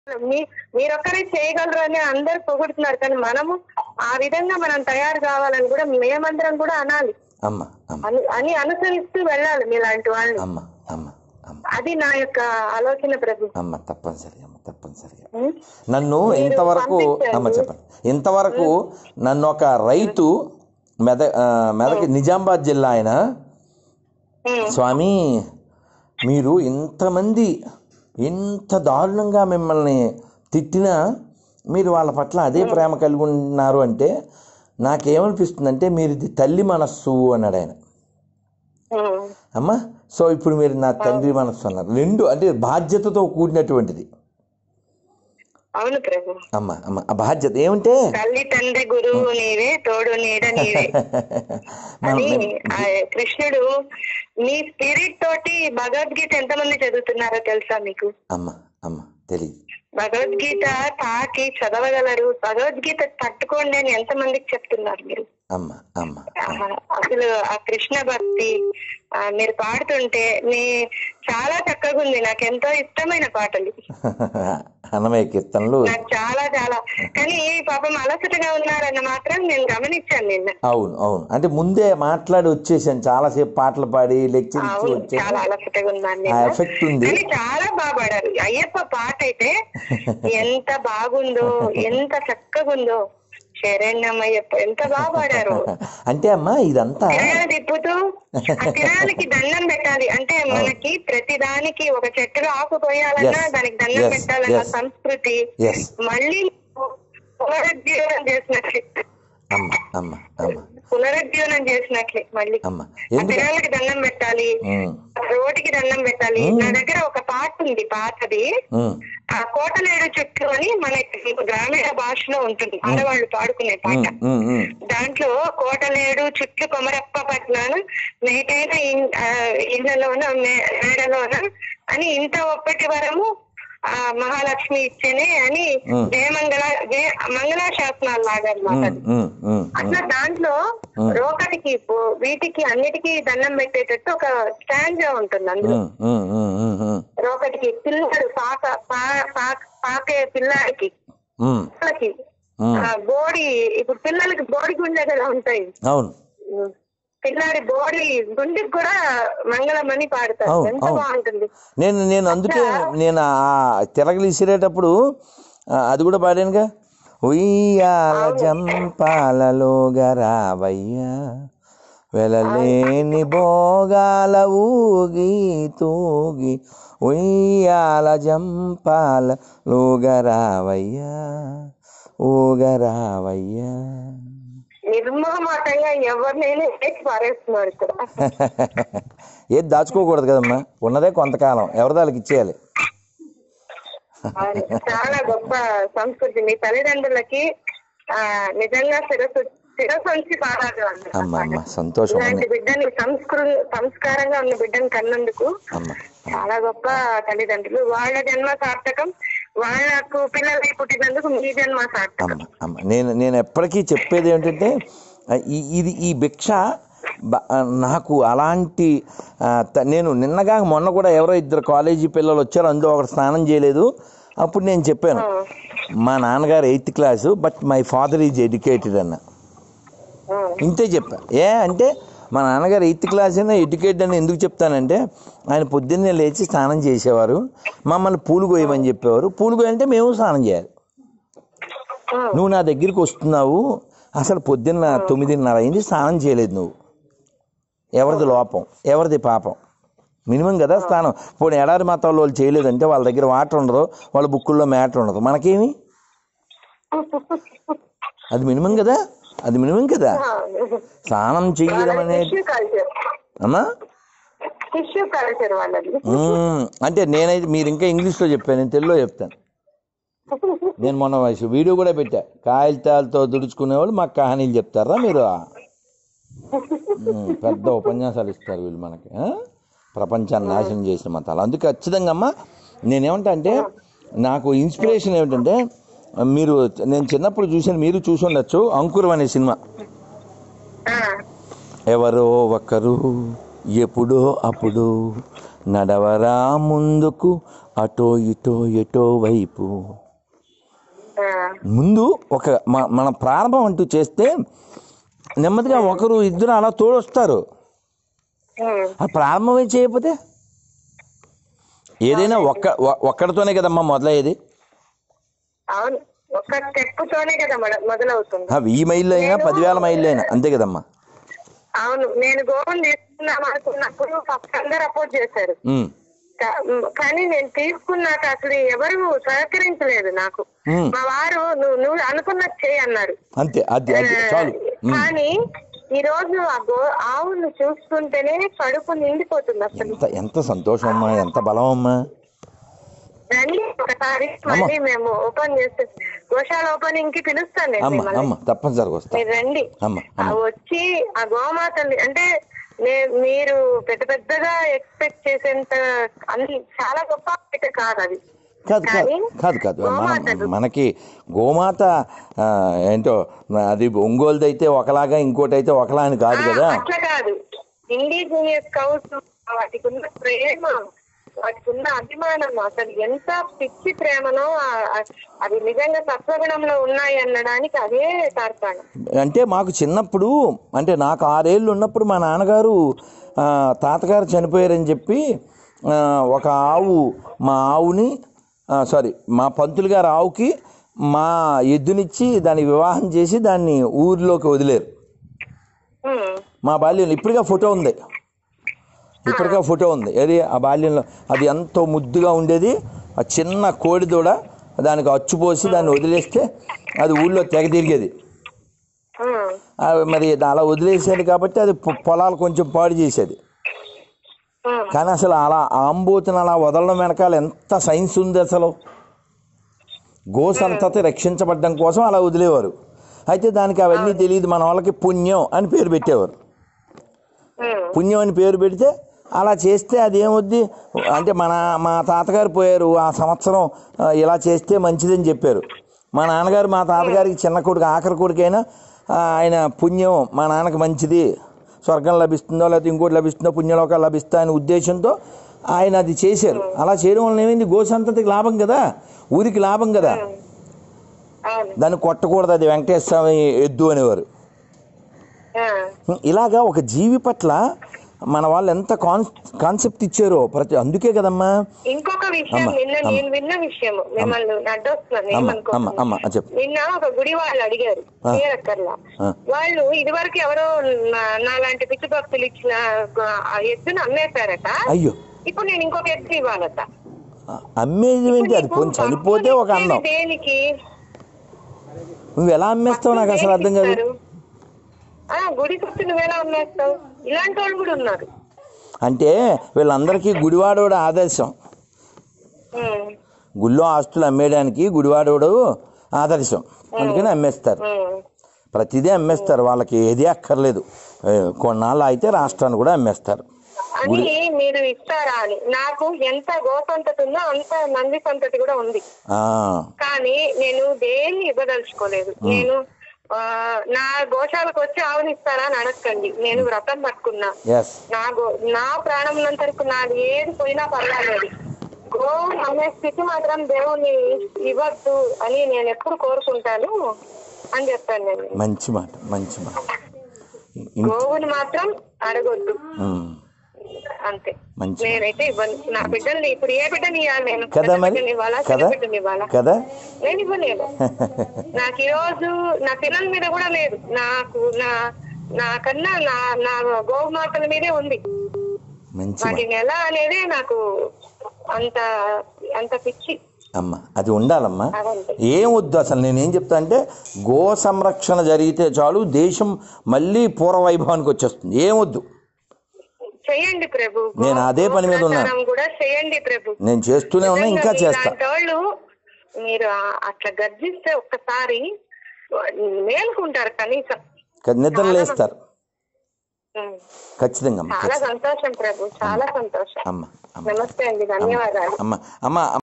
మీ మీరొక్కరే చేయగలరు అని అందరు పొగుడుతున్నారు కానీ మనము ఆ విధంగా మనం తయారు కావాలని కూడా మేమందరం కూడా అనాలి అమ్మ అమ్మ అని- అని అనుసరిస్తూ వెళ్ళాలి మీలాంటి వాళ్ళు అమ్మ అమ్మ అమ్మ అది నా యొక్క ఆలోచన ప్రభు అమ్మ తప్పనిసరిగా అమ్మ తప్పనిసరిగా ఉం? నన్ను ఇంతవరకు అమ్మ చెప్పండి ఇంతవరకు నన్ను ఒక రైతు మెద ఆ, మెదక్ నిజామాబాద్ జిల్లా ఆయన ఉం. స్వామి మీరు ఇంతమంది ఇంత దారుణంగా మిమ్మల్ని తిట్టినా మీరు వాళ్ళ పట్ల అదే ప్రేమ కలిగి ఉన్నారు అంటే నాకేమనిపిస్తుందంటే మీరు ఇది తల్లి మనస్సు అన్నాడు ఆయన ఉం. అమ్మా సో ఇప్పుడు మీరు నా తండ్రి మనస్సు అన్నారు రెండు అంటే బాధ్యతతో కూడినటువంటిది అవును ప్రభు అమ్మ అమ్మ ఆ బాధ్యత ఏమంటే తల్లి తండ్రి గురువు నీవే తోడు నీడ నీవే మనం అని ఆ కృష్ణుడు మీ స్పిరిట్ తోటి భగవద్గీత ఎంతమంది చదువుతున్నారో తెలుసా మీకు అమ్మ అమ్మ తెలియదు భగవద్గీత తాకి చదవగలరు భగవద్గీత తట్టుకోండి అని ఎంతమందికి చెప్తున్నారు మీరు అమ్మ అమ్మ ఆ, అసలు ఆ కృష్ణ భక్తి ఆ, మీరు పాడుతుంటే మీ చాలా చక్కగా ఉంది నాకు ఎంతో ఇష్టమైన పాటలు అన్నమయ్య కీర్తనలు నాకు చాలా చాలా కానీ పాపం అలసటగా ఉన్నారన్న మాత్రం నేను గమనించాను నిన్న అవును అవును అంటే ముందే మాట్లాడి వచ్చేసాను చాలాసేపు పాటలు పాడి లెక్చర్ ఇచ్చి అవును వచ్చాను చాలా అలసటగా ఉన్నాను ఆ నిన్న ఎఫెక్ట్ ఉంది కానీ చాలా బాగా పాడారు అయ్యప్ప పాట అయితే ఎంత బాగుందో ఎంత చక్కగా ఉందో శరణ్యమయ్యప్ప ఎంత బాగా పాడారు అంటే అమ్మా ఇదంతా తిరణాలు తిప్పుతూ ఆ తిరణాలకి దండం పెట్టాలి అంటే మనకి ప్రతి దానికి ఒక చెట్టులో ఆకు పోయాలన్నా Yes. దానికి దండం Yes. పెట్టాలన్న Yes. సంస్కృతి ఎస్ మళ్ళీ పునరుజ్జీవనం చేసినట్లే అమ్మ అమ్మ అమ్మ పునరుజ్జీవనం చేసినట్లే మళ్ళీ అమ్మ ఆ ఎందుకు తిరణాలకి దండం పెట్టాలి ఉమ్, రోటికి దండం పెట్టాలి నా దగ్గర ఒక పాట ఉంది పాతది ఉమ్, ఆ కోటలేడు చుట్టూ అని మనకి గ్రామీణ భాషలో ఉంటుంది ఆడవాళ్ళు పాడుకునే పాట ఉమ్, ఉమ్, దాంట్లో కోటలేడు చుట్లు కొమరప్ప పట్నాను మేటైన ఇన్- ఆ, ఇళ్లలోన మే- మేడలోన అని ఇంత ఒప్పటి వరము ఆ మహాలక్ష్మి ఇచ్చేనే అని Hmm. జయమంగళ జయ మంగళ శాసనాలు లాగా అన్నమాట ఉమ్, ఉమ్, ఉమ్, అట్లా దాంట్లో రోకటికి బో- వీటికి అన్నిటికీ దండం పెట్టేటట్టు ఒక స్టాండ్ ఉంటుంది అందులో ఉమ్, ఉమ్, ఉమ్, ఉమ్, ఉమ్, రోకటికి పిల్లడు పాక పా- పాక- పాకే పిల్లాడికి ఉమ్, పిల్లలకి ఉమ్. ఆ, బోడి ఇప్పుడు పిల్లలకి బోడి గుండెలు ఎలా ఉంటాయి అవును పిల్లాడి బోడి గుండెకి కూడా మంగళమని పాడతారు అవును, ఎంత అవును. బాగుంటుంది నేను నేను అందుకే నేను ఆ తిరగలి ఇసిరేటప్పుడు ఆ, అది కూడా పాడానుగా ఉయ్యాల జంపాలలో గరావయ్యా వెలలేని భోగాల ఊగి తూగి ఉయ్యాల జంపాల ఊగరావయ్యా ఊగరావయ్యా నిర్మోహమాటంగా ఎవరినైనా వేసి పారేస్తున్నారు ఇక్కడ ఏది దాచుకోకూడదు కదమ్మా ఉన్నదే కొంతకాలం ఎవరి దానికి ఇచ్చేయాలి అవును. చాలా గొప్ప సంస్కృతి మీ తల్లిదండ్రులకి ఆ నిజంగా శిరస్సు శిరస్సు ఉంచి పాడాలి వాళ్ళు. అమ్మ అమ్మ సంతోషం ఇలాంటి బిడ్డని సంస్కృ సంస్కారంగా ఉన్న బిడ్డని కన్నందుకు అమ్మ చాలా గొప్ప తల్లిదండ్రులు వాళ్ళ జన్మ సార్థకం వాళ్ళకు పిల్లలకి పుట్టినందుకు మీ జన్మ సార్థకం అమ్మ అమ్మ నేను నేను ఎప్పటికీ చెప్పేది ఏంటంటే ఆ, ఈ- ఇది ఈ భిక్ష బ- ఆ, నాకు అలాంటి ఆ, త- నేను నిన్నగా మొన్న కూడా ఎవరో ఇద్దరు కాలేజీ పిల్లలు వచ్చారు అందులో ఒకరు స్నానం చేయలేదు అప్పుడు నేను చెప్పాను మా నాన్నగారు eighth class but my father is educated అన్న ఇంతే చెప్పా ఏ అంటే మా నాన్నగారు ఎయిత్ క్లాస్ అయినా ఎడ్యుకేటెడ్ అని ఎందుకు చెప్తానంటే ఆయన పొద్దున్నే లేచి స్నానం చేసేవారు మమ్మల్ని పూలు కోయమని చెప్పేవారు పూలు కోయంటే మేము స్నానం చేయాలి నువ్వు నా దగ్గరికి వస్తున్నావు అసలు పొద్దున్న తొమ్మిదిన్నర అయింది స్నానం చేయలేదు నువ్వు ఎవరిది లోపం ఎవరిది పాపం మినిమం కదా స్నానం ఇప్పుడు ఎడారి మతాల వాళ్ళు చేయలేదంటే వాళ్ళ దగ్గర వాటర్ ఉండదు వాళ్ళ బుక్కుల్లో మ్యాటర్ ఉండదు మనకేమి అది మినిమం కదా అది మినిమం కదా స్నానం చెయ్యడం అనేది టిష్యూ కల్చర్ అమ్మా టిష్యూ కల్చర్ వాళ్ళది మ్మ్. అంటే నేనైతే మీరు ఇంకా ఇంగ్లీష్లో చెప్పాను నేను తెలుగులో చెప్తాను నేను మొన్న వయసు వీడియో కూడా పెట్టా కాగితాలతో దుడుచుకునే వాళ్ళు మాకు కహానీలు చెప్తారా మీరు మ్మ్. పెద్ద ఉపన్యాసాలు ఇస్తారు వీళ్ళు మనకి ఆ? ప్రపంచాన్ని నాశనం చేసిన మతాలు అందుకే ఖచ్చితంగా అమ్మా నేనేమంటా అంటే నాకు ఇన్స్పిరేషన్ ఏమిటంటే మీరు నేను చిన్నప్పుడు చూసాను మీరు చూసి ఉండొచ్చు అంకురం అనే సినిమా ఆ, ఎవరో ఒకరు ఎప్పుడో అప్పుడు నడవరా ముందుకు అటో ఇటో ఎటో వైపు ఆ, ముందు ఒక మ- మన ప్రారంభం అంటూ చేస్తే నెమ్మదిగా ఒకరు ఇద్దరు అలా తోడొస్తారు ఉమ్, ఆ ప్రారంభమే చేయకపోతే ఏదైనా ఒక్క ఒ- ఒక్కడితోనే కదమ్మా మొదలయ్యేది అవును ఒక్క స్టెప్ తోనే కదా మొద- మొదలవుతుంది ఆ, వెయ్యి మైళ్ళు అయినా పదివేల మైళ్ళు అయినా అంతే కదమ్మా అవును నేను గోవన్ తీసుకున్నాం అనుకున్నప్పుడు ఫస్ట్ అందరు అపోజ్ చేశారు ఉమ్, కా- మ్, కానీ నేను తీసుకున్నాక అసలు ఎవరు సహకరించలేదు నాకు ఉమ్, మా వారు నువ్వు నువ్వు అనుకున్నది చేయి అన్నారు అంతే అది అది చాలు ఉమ్, కానీ ఈ రోజు ఆ గో ఆవును చూస్తుంటేనే కడుపు నిండిపోతుంది అసలు ఎంత ఎంత సంతోషం అమ్మా ఎంత బలం అమ్మా రండి ఒకసారి మళ్ళీ మేము ఓపెన్ చేస్తే గోశాల ఓపెనింగ్ కి పిలుస్తాను నేను అమ్మ మిమ్మల్ని అమ్మ తప్పనిసరిగా వస్తా మీరు రండి అమ్మ ఆ అమ్మ వచ్చి ఆ గోమాతల్ని అంటే నే- మీరు పెద్ద పెద్దగా ఎక్స్పెక్ట్ చేసేంత అన్ని చాలా గొప్ప అయితే కాదు అది కాదు కాదు కానీ కాదు కాదు మన గోమాతలు. మనకి గోమాత ఆ, ఏంటో అది ఒంగోలుది అయితే ఒకలాగా ఇంకోటి అయితే ఒకలా అని కాదు కదా ఆ, అట్లా కాదు ఇండిజినియస్ కౌస్ వాటికి ఉన్న ప్రేమ వాటికి ఉన్న అభిమానం అసలు ఎంత పిచ్చి ప్రేమనో ఆ- ఆ- అవి నిజంగా సత్వగుణంలో ఉన్నాయి అనడానికి అదే తార్కాణం అంటే మాకు చిన్నప్పుడు అంటే నాకు ఆరేళ్ళు ఉన్నప్పుడు మా నాన్నగారు ఆ, తాతగారు చనిపోయారని చెప్పి ఆ, ఒక ఆవు మా ఆవుని సారీ మా పంతులు గారు ఆవుకి మా ఎద్దునిచ్చి దాన్ని వివాహం చేసి దాన్ని ఊరిలోకి వదిలేరు ఉమ్, మా బాల్యంలో ఇప్పటిగా ఫోటో ఉంది ఇప్పటిగా ఫోటో ఉంది ఏది ఆ బాల్యంలో అది ఎంతో ముద్దుగా ఉండేది ఆ చిన్న కోడి దూడ దానికి అచ్చుపోసి దాన్ని వదిలేస్తే అది ఊళ్ళో తెగ తిరిగేది ఉమ్, ఆ మరి అలా వదిలేసేది కాబట్టి అది పొ- పొలాలు కొంచెం పాడు చేసేది ఉమ్, కానీ అసలు అలా ఆంబోతుని అలా వదలడం వెనకాల ఎంత సైన్స్ ఉంది అసలు గో సంతతి రక్షించబడ్డం కోసం అలా వదిలేవారు అయితే దానికి అవన్నీ తెలియదు మన వాళ్ళకి పుణ్యం అని పేరు పెట్టేవారు ఉమ్, పుణ్యం అని పేరు పెడితే అలా చేస్తే అది ఏమొద్ది అంటే మన మా తాతగారు పోయారు ఆ సంవత్సరం ఆ, ఇలా చేస్తే మంచిదని చెప్పారు మా నాన్నగారు మా తాతగారికి చిన్న కొడుకు ఆఖరి కొడుకైనా ఆ, ఆయన పుణ్యం మా నాన్నకి మంచిది స్వర్గం లభిస్తుందో లేకపోతే ఇంకోటి లభిస్తుందో పుణ్యలోకాలు లభిస్తా అనే ఉద్దేశంతో ఆయన అది చేశారు అలా చేయడం వల్ల ఏమైంది గోసంతతికి లాభం కదా ఊరికి లాభం కదా అవును దాన్ని కొట్టకూడదు అది వెంకటేశ్వర స్వామి ఎద్దు అనేవారు ఆ, ఇలాగా ఒక జీవి పట్ల మన వాళ్ళు ఎంత కాన్ కాన్సెప్ట్ ఇచ్చారో ప్రతి అందుకే కదమ్మా ఇంకొక విషయం అమ్మ, నిన్న అమ్మ. నేను విన్న విషయం మిమ్మల్ని అడ్డొస్తున్నాను అమ్మ అమ్మ ఏమనుకోకండి. అమ్మ ఆ, చెప్పు నిన్న ఒక గుడి వాళ్ళు అడిగారు ఆ. తీరక్కర్లా ఆ. వాళ్ళు ఇదివరకు ఎవరో నా- నాలాంటి పిచ్చి భక్తులు ఇచ్చిన గ- ఆ ఎద్దును అమ్మేశారట అయ్యో ఇప్పుడు నేను ఇంకొక ఎత్తు ఇవ్వాలట ఆ, అమ్మేది ఏంటి అది పోనీ చనిపోతే ఒక భక్తులు అన్నం ఇచ్చేది దేనికి నువ్వు ఎలా అమ్మేస్తావు నాకు అసలు అర్థం కాదు ఇస్తారు? ఆ గుడి కొట్టి నువ్వెలా అమ్మేస్తావు ఇలాంటి వాళ్ళు కూడా ఉన్నారు అంటే వీళ్ళందరికీ గుడివాడోడు ఆదర్శం ఉమ్, గుళ్ళో ఆస్తులు అమ్మేయడానికి గుడివాడోడు ఆదర్శం అందుకని అమ్మేస్తారు ఉమ్, ప్రతిదీ అమ్మేస్తారు వాళ్ళకి ఏది అక్కర్లేదు ఏ, కొన్నాళ్ళు అయితే రాష్ట్రాన్ని కూడా అమ్మేస్తారు అని మీరు ఇస్తారా అని నాకు ఎంత గోసంతతి ఉందో అంత నంది సంతతి కూడా ఉంది ఆ, కానీ నేను దేన్ని ఇవ్వదలుచుకోలేదు నేను ఆ, నా గోశాలకు వచ్చి ఆవునిస్తారా అని అడగండి నేను వ్రతం పట్టుకున్నా ఎస్ నా గో నా ప్రాణం ఉన్నంత వరకు నాది ఏది పోయినా పర్వాలేదు గో అనే స్థితి మాత్రం దేవుని ఇవ్వద్దు అని నేను ఎప్పుడు కోరుకుంటాను అని చెప్పాను నేను మంచి మాట మంచి మాట ఇం- గోవుని మాత్రం అడగొద్దు ఉమ్, అంతే మంచి నేనైతే ఇవ్వను నా బిడ్డల్ని ఇప్పుడు ఏ బిడ్డని ఇవ్వాలి నేను కదా పెద్ద మరి బిడ్డని ఇవ్వాలా కదా చిన్న బిడ్డని ఇవ్వాలా కదా నేను ఇవ్వలేను నాకు ఈ రోజు నా పిల్లల మీద కూడా లేదు నాకు నా నాకన్నా నా నా గోమాతల మీదే ఉంది మంచి మాట వాటిని ఎలా అనేదే నాకు అంత అంత పిచ్చి అమ్మ అది ఉండాలమ్మా అదంతే ఏం వద్దు అసలు నేనేం చెప్తా అంటే గో సంరక్షణ జరిగితే చాలు దేశం మళ్ళీ పూర్వవైభవానికి వచ్చేస్తుంది ఏం వద్దు చేయండి ప్రభు నేను అదే పని మీద ఉన్నా. గోప్రచారం కూడా చేయండి ప్రభు నేను చేస్తూనే ఉన్నా ఇంకా నిజంగా చేస్తా మీలాంటి వాళ్ళు మీరు ఆ- అట్లా గర్జిస్తే ఒక్కసారి మేల్కుంటారు కనీసం క- నిద్ర లేస్తారు ఉం. ఖచ్చితంగా అమ్మ చాలా ఖచ్చితంగా. సంతోషం ప్రభు చాలా సంతోషం అమ్మ అమ్మ నమస్తే అండి ధన్యవాదాలు అమ్మ అమ్మ